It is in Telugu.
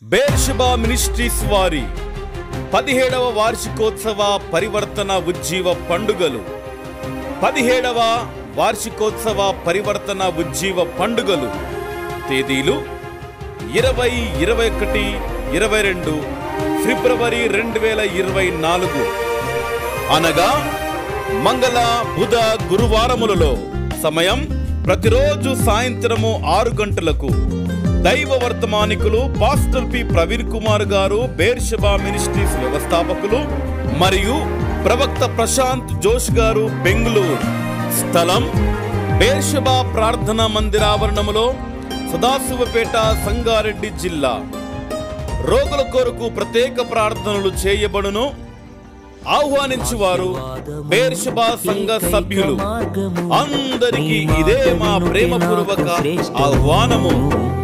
బేర్షబా మినిస్ట్రీస్ వారి పదిహేడవ వార్షికోత్సవ పరివర్తన ఉజ్జీవ పండుగలు పదిహేడవ వార్షికోత్సవ పరివర్తన ఉజ్జీవ పండుగలు తేదీలు ఇరవై ఇరవై ఒకటి ఇరవై రెండు ఫిబ్రవరి రెండు వేల ఇరవై నాలుగు అనగా మంగళ బుధ గురువారములలో సమయం ప్రతిరోజు సాయంత్రము ఆరు గంటలకు దైవ వర్తమానికులు పాస్టర్ పి ప్రవీణ్ కుమార్ గారు బేర్షబా మినిస్ట్రీస్ వ్యవస్థాపకులు మరియు ప్రవక్త ప్రశాంత్ జోష్ గారు బెంగళూరు స్థలం బేర్షబా ప్రార్థనా మందిరావరణములో సదాశివపేట సంగారెడ్డి జిల్లా రోగుల కొరకు ప్రత్యేక ప్రార్థనలు చేయబడును ఆహ్వానించువారు బేర్షబా సంఘ సభ్యులు అందరికీ ఇదే మా ప్రేమపూర్వక ఆహ్వానము